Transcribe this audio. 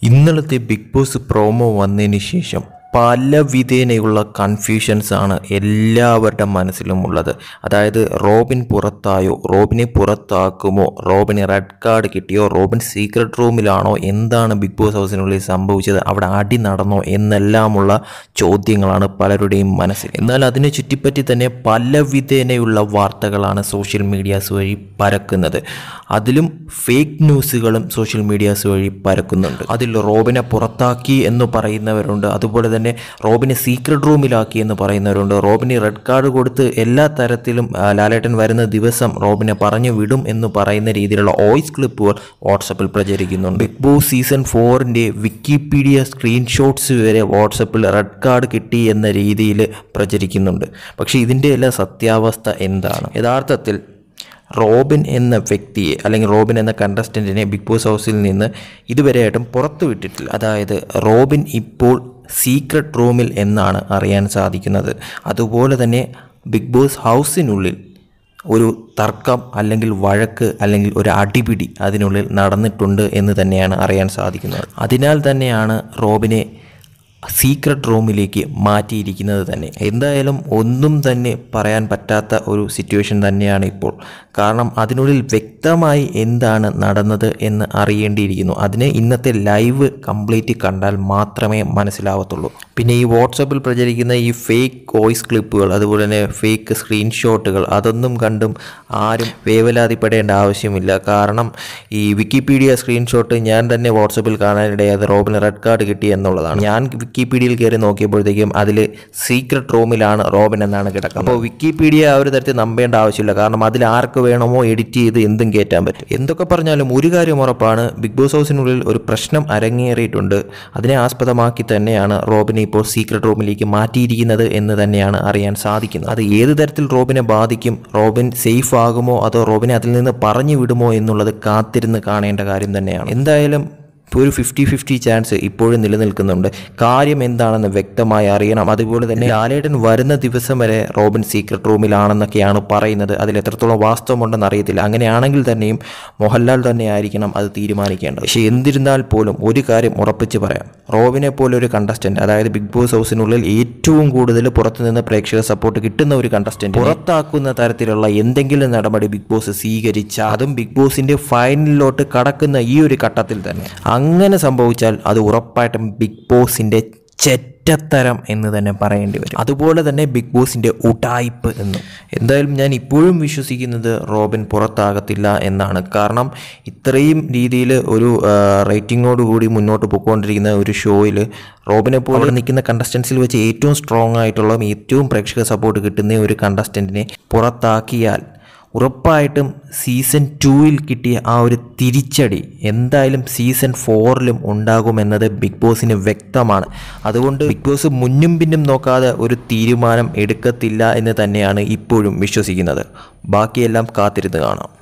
ഇന്നലത്തെ big boss promo വന്നതിന് ശേഷം പല വിധേനയുള്ള കൺഫ്യൂഷൻസ് ആണ് എല്ലാവരുടെ മനസ്സിലും ഉള്ളത് അതായത് റോബിൻ പുറത്തായോ റോബിനെ പുറത്താക്കുമോ റോബിന് റെഡ് കാർഡ് കിട്ടിയോ റോബിൻ സീക്രട്ട് റൂമിലാണോ എന്താണ് ബിഗ് ബോസ് ഹൗസിനുള്ളിൽ സംഭവിച്ചത് അവിടെ അടി നടന്നോ എന്നെല്ലാമുള്ള ചോദ്യങ്ങളാണ് പലരുടെയും മനസ്സിൽ എന്നാൽ അതിനെ ചുറ്റിപ്പറ്റി തന്നെ പല വിധേനയുള്ള വാർത്തകളാണ് സോഷ്യൽ മീഡിയാസ് വഴി പരക്കുന്നത് അതിലും ഫേക്ക് ന്യൂസുകളും സോഷ്യൽ മീഡിയാസ് വഴി പരക്കുന്നുണ്ട് അതിൽ റോബിനെ പുറത്താക്കി എന്ന് പറയുന്നവരുണ്ട് അതുപോലെ തന്നെ റോബിനെ സീക്രട്ട് റൂമിലാക്കി എന്ന് പറയുന്നവരുണ്ട് റോബിന് റെഡ് കാർഡ് കൊടുത്ത് എല്ലാ തരത്തിലും ആ, ലാലേട്ടൻ വരുന്ന ദിവസം റോബിനെ പറഞ്ഞു വിടും എന്ന് പറയുന്ന രീതിയിലുള്ള വോയിസ് ക്ലിപ്പുകൾ വാട്സപ്പിൽ പ്രചരിക്കുന്നുണ്ട് ബിഗ് ബോസ് സീസൺ ഫോറിൻ്റെ വിക്കിപീഡിയ സ്ക്രീൻഷോട്ട്സ് വരെ വാട്സപ്പിൽ റെഡ് കാർഡ് കിട്ടി എന്ന രീതിയിൽ പ്രചരിക്കുന്നുണ്ട് പക്ഷേ ഇതിൻ്റെ എല്ലാം സത്യാവസ്ഥ എന്താണ് യഥാർത്ഥത്തിൽ റോബിൻ എന്ന വ്യക്തിയെ അല്ലെങ്കിൽ റോബിൻ എന്ന കണ്ടസ്റ്റൻറ്റിനെ ബിഗ് ബോസ് ഹൗസിൽ നിന്ന് ഇതുവരെയായിട്ടും പുറത്തു വിട്ടിട്ടില്ല അതായത് റോബിൻ ഇപ്പോൾ സീക്രട്ട് റൂമിൽ എന്നാണ് അറിയാൻ സാധിക്കുന്നത് അതുപോലെ തന്നെ ബിഗ് ബോസ് ഹൗസിനുള്ളിൽ ഒരു തർക്കം അല്ലെങ്കിൽ വഴക്ക് അല്ലെങ്കിൽ ഒരു അടിപിടി അതിനുള്ളിൽ നടന്നിട്ടുണ്ട് എന്ന് തന്നെയാണ് അറിയാൻ സാധിക്കുന്നത് അതിനാൽ തന്നെയാണ് റോബിനെ സീക്രട്ട് റൂമിലേക്ക് മാറ്റിയിരിക്കുന്നത് തന്നെ എന്തായാലും ഒന്നും തന്നെ പറയാൻ പറ്റാത്ത ഒരു സിറ്റുവേഷൻ തന്നെയാണ് ഇപ്പോൾ കാരണം അതിനുള്ളിൽ വ്യക്തമായി എന്താണ് നടന്നത് എന്ന് അറിയേണ്ടിയിരിക്കുന്നു അതിന് ഇന്നത്തെ ലൈവ് കംപ്ലീറ്റ് കണ്ടാൽ മാത്രമേ മനസ്സിലാവത്തുള്ളൂ പിന്നെ ഈ വാട്സപ്പിൽ പ്രചരിക്കുന്ന ഈ ഫേക്ക് വോയിസ് ക്ലിപ്പുകൾ അതുപോലെ തന്നെ ഫേക്ക് സ്ക്രീൻഷോട്ടുകൾ അതൊന്നും കണ്ടും ആരും വേവലാതിപ്പെടേണ്ട ആവശ്യമില്ല കാരണം ഈ വിക്കിപീഡിയ സ്ക്രീൻഷോട്ട് ഞാൻ തന്നെ വാട്സപ്പിൽ കാണാനിടയായത് റോബിന് റെഡ് കാർഡ് കിട്ടി എന്നുള്ളതാണ് ഞാൻ വിക്കിപീഡിയയിൽ കയറി നോക്കിയപ്പോഴത്തേക്കും അതിൽ സീക്രട്ട് റൂമിലാണ് റോബിൻ എന്നാണ് കിടക്കുന്നത് അപ്പോൾ വിക്കിപീഡിയ ആ ഒരു തരത്തിൽ നമ്പേണ്ട ആവശ്യമില്ല കാരണം അതിൽ ആർക്ക് വേണമോ എഡിറ്റ് ചെയ്ത് എന്തും കയറ്റാൻ പറ്റും എന്തൊക്കെ പറഞ്ഞാലും ഒരു കാര്യം ഉറപ്പാണ് ബിഗ് ബോസ് ഹൗസിനുള്ളിൽ ഒരു പ്രശ്നം അരങ്ങേറിയിട്ടുണ്ട് അതിനെ ആസ്പദമാക്കി തന്നെയാണ് റോബിനെ ഇപ്പോൾ സീക്രട്ട് റൂമിലേക്ക് മാറ്റിയിരിക്കുന്നത് എന്ന് തന്നെയാണ് അറിയാൻ സാധിക്കുന്നത് അത് ഏത് തരത്തിൽ റോബിനെ ബാധിക്കും റോബിൻ സേഫ് ആകുമോ അതോ റോബിനെ അതിൽ നിന്ന് പറഞ്ഞു വിടുമോ എന്നുള്ളത് കാത്തിരുന്ന് കാണേണ്ട കാര്യം തന്നെയാണ് എന്തായാലും ഇപ്പോൾ ഒരു ഫിഫ്റ്റി ഫിഫ്റ്റി ചാൻസ് ഇപ്പോഴും നിലനിൽക്കുന്നുണ്ട് കാര്യം എന്താണെന്ന് വ്യക്തമായി അറിയണം അതുപോലെ തന്നെ ലാലേട്ടൻ വരുന്ന ദിവസം വരെ റോബിൻ സീക്രട്ട് റൂമിലാണെന്നൊക്കെയാണ് പറയുന്നത് അതിൽ എത്രത്തോളം വാസ്തവമുണ്ടെന്ന് അറിയത്തില്ല അങ്ങനെയാണെങ്കിൽ തന്നെയും മോഹൻലാൽ തന്നെ ആയിരിക്കണം അത് തീരുമാനിക്കേണ്ടത് പക്ഷേ എന്തിരുന്നാൽ പോലും ഒരു കാര്യം ഉറപ്പിച്ച് പറയാം റോബിനെ പോലെ ഒരു കണ്ടസ്റ്റന്റ് അതായത് ബിഗ് ബോസ് ഹൗസിനുള്ളിൽ ഏറ്റവും കൂടുതൽ പുറത്തുനിന്ന് പ്രേക്ഷക സപ്പോർട്ട് കിട്ടുന്ന ഒരു കണ്ടസ്റ്റന്റ് പുറത്താക്കുന്ന തരത്തിലുള്ള എന്തെങ്കിലും നടപടി ബിഗ് ബോസ് സ്വീകരിച്ച അതും ബിഗ് ബോസിന്റെ ഫൈനലിലോട്ട് കടക്കുന്ന ഈ ഒരു ഘട്ടത്തിൽ തന്നെ അങ്ങനെ സംഭവിച്ചാൽ അത് ഉറപ്പായിട്ടും ബിഗ് ബോസിന്റെ ചെറ്റത്തരം എന്ന് തന്നെ പറയേണ്ടി വരും അതുപോലെ തന്നെ ബിഗ് ബോസിന്റെ ഉടായ്പ് എന്നും എന്തായാലും ഞാൻ ഇപ്പോഴും വിശ്വസിക്കുന്നത് റോബിൻ പുറത്താകത്തില്ല എന്നാണ് കാരണം ഇത്രയും രീതിയിൽ ഒരു റേറ്റിങ്ങോട് കൂടി മുന്നോട്ട് പോയിക്കൊണ്ടിരിക്കുന്ന ഒരു ഷോയിൽ റോബിനെ പോലെ നിൽക്കുന്ന കണ്ടസ്റ്റൻസിൽ വെച്ച് ഏറ്റവും സ്ട്രോങ് ആയിട്ടുള്ള ഏറ്റവും പ്രേക്ഷക സപ്പോർട്ട് കിട്ടുന്ന ഒരു കണ്ടസ്റ്റൻറ്റിനെ പുറത്താക്കിയാൽ ഉറപ്പായിട്ടും സീസൺ ടൂവിൽ കിട്ടിയ ആ ഒരു തിരിച്ചടി എന്തായാലും സീസൺ ഫോറിലും ഉണ്ടാകുമെന്നത് ബിഗ് ബോസിന് വ്യക്തമാണ് അതുകൊണ്ട് ബിഗ് ബോസ് മുന്നും പിന്നും നോക്കാതെ ഒരു തീരുമാനം എടുക്കത്തില്ല എന്ന് തന്നെയാണ് ഇപ്പോഴും വിശ്വസിക്കുന്നത് ബാക്കിയെല്ലാം കാത്തിരുന്ന് കാണാം